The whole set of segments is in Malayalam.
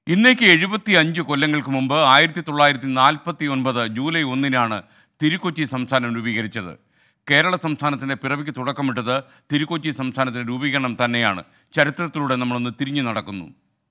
ഇന്നേക്ക് എഴുപത്തി അഞ്ച് കൊല്ലങ്ങൾക്ക് മുമ്പ് ആയിരത്തി തൊള്ളായിരത്തി നാൽപ്പത്തി ഒൻപത് ജൂലൈ ഒന്നിനാണ് തിരുക്കൊച്ചി സംസ്ഥാനം രൂപീകരിച്ചത് കേരള സംസ്ഥാനത്തിൻ്റെ പിറവിക്ക് തുടക്കമിട്ടത് തിരുക്കൊച്ചി സംസ്ഥാനത്തിൻ്റെ രൂപീകരണം തന്നെയാണ് ചരിത്രത്തിലൂടെ നമ്മളൊന്ന് തിരിഞ്ഞു നടക്കുന്നു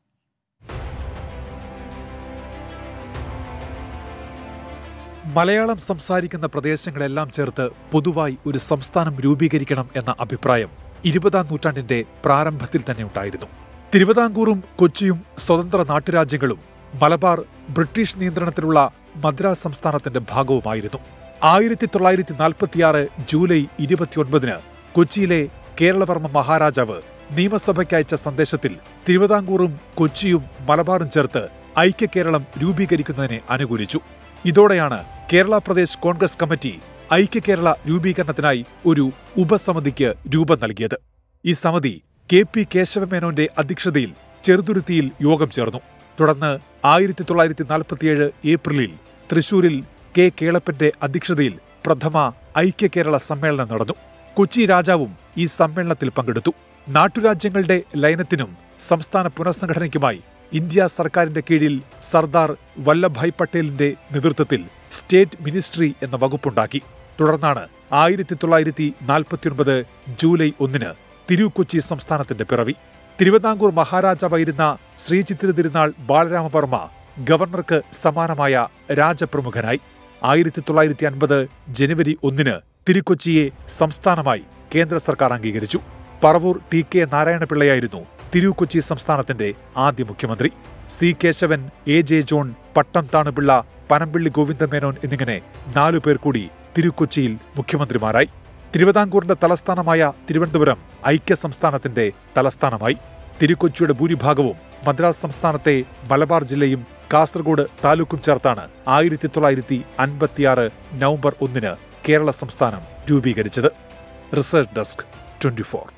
മലയാളം സംസാരിക്കുന്ന പ്രദേശങ്ങളെല്ലാം ചേർത്ത് പൊതുവായി ഒരു സംസ്ഥാനം രൂപീകരിക്കണം എന്ന അഭിപ്രായം ഇരുപതാം നൂറ്റാണ്ടിന്റെ പ്രാരംഭത്തിൽ തന്നെ ഉണ്ടായിരുന്നു തിരുവിതാംകൂറും കൊച്ചിയും സ്വതന്ത്ര നാട്ടുരാജ്യങ്ങളും മലബാർ ബ്രിട്ടീഷ് നിയന്ത്രണത്തിലുള്ള മദ്രാസ് സംസ്ഥാനത്തിന്റെ ഭാഗവുമായിരുന്നു ആയിരത്തി തൊള്ളായിരത്തി നാൽപ്പത്തിയാറ് ജൂലൈ ഇരുപത്തിയൊൻപതിന് കൊച്ചിയിലെ കേരളവർമ്മ മഹാരാജാവ് നിയമസഭയ്ക്ക് അയച്ച സന്ദേശത്തിൽ തിരുവിതാംകൂറും കൊച്ചിയും മലബാറും ചേർത്ത് ഐക്യ കേരളം രൂപീകരിക്കുന്നതിനെ അനുകൂലിച്ചു ഇതോടെയാണ് കേരള പ്രദേശ് കോൺഗ്രസ് കമ്മിറ്റി ഐക്യ കേരള രൂപീകരണത്തിനായി ഒരു ഉപസമിതിക്ക് രൂപം നൽകിയത് ഈ സമിതി കെ പി കേശവമേനോന്റെ അധ്യക്ഷതയിൽ ചെറുതുരുത്തിയിൽ യോഗം ചേർന്നു തുടർന്ന് ആയിരത്തി തൊള്ളായിരത്തി നാൽപ്പത്തിയേഴ് ഏപ്രിലിൽ തൃശൂരിൽ കെ കേളപ്പന്റെ അധ്യക്ഷതയിൽ പ്രഥമ ഐക്യ കേരള സമ്മേളനം നടന്നു കൊച്ചി രാജാവും ഈ സമ്മേളനത്തിൽ പങ്കെടുത്തു നാട്ടുരാജ്യങ്ങളുടെ ലയനത്തിനും സംസ്ഥാന പുനഃസംഘടനയ്ക്കുമായി ഇന്ത്യ സർക്കാരിന്റെ കീഴിൽ സർദാർ വല്ലഭായ് പട്ടേലിന്റെ നേതൃത്വത്തിൽ സ്റ്റേറ്റ് മിനിസ്ട്രി എന്ന വകുപ്പുണ്ടാക്കി തുടർന്നാണ് ആയിരത്തി തൊള്ളായിരത്തി നാൽപ്പത്തിയൊൻപത് ജൂലൈ ഒന്നിന് തിരുക്കൊച്ചി സംസ്ഥാനത്തിന്റെ പിറവി തിരുവിതാംകൂർ മഹാരാജാവായിരുന്ന ശ്രീചിത്തിര തിരുനാൾ ബാലരാമവർമ്മ ഗവർണർക്ക് സമാനമായ രാജപ്രമുഖനായി ആയിരത്തി തൊള്ളായിരത്തി അൻപത് ജനുവരി ഒന്നിന് തിരുക്കൊച്ചിയെ സംസ്ഥാനമായി കേന്ദ്ര സർക്കാർ അംഗീകരിച്ചു പറവൂർ ടി കെ നാരായണപിള്ളയായിരുന്നു തിരുക്കൊച്ചി സംസ്ഥാനത്തിന്റെ ആദ്യ മുഖ്യമന്ത്രി C Kesavan A J John Pattom Thanu Pillai Panampilly Govinda Menon എന്നിങ്ങനെ നാലു പേർ കൂടി തിരുക്കൊച്ചിയിൽ മുഖ്യമന്ത്രിമാരായി തിരുവിതാംകൂറിന്റെ തലസ്ഥാനമായ തിരുവനന്തപുരം ഐക്യ സംസ്ഥാനത്തിന്റെ തലസ്ഥാനമായി തിരുക്കൊച്ചിയുടെ ഭൂരിഭാഗവും മദ്രാസ് സംസ്ഥാനത്തെ മലബാർ ജില്ലയും കാസർഗോഡ് താലൂക്കും ചേർത്താണ് ആയിരത്തി തൊള്ളായിരത്തി അൻപത്തിയാറ് നവംബർ ഒന്നിന് കേരള സംസ്ഥാനം രൂപീകരിച്ചത് റിസർച്ച് ഡെസ്ക് ട്വന്റി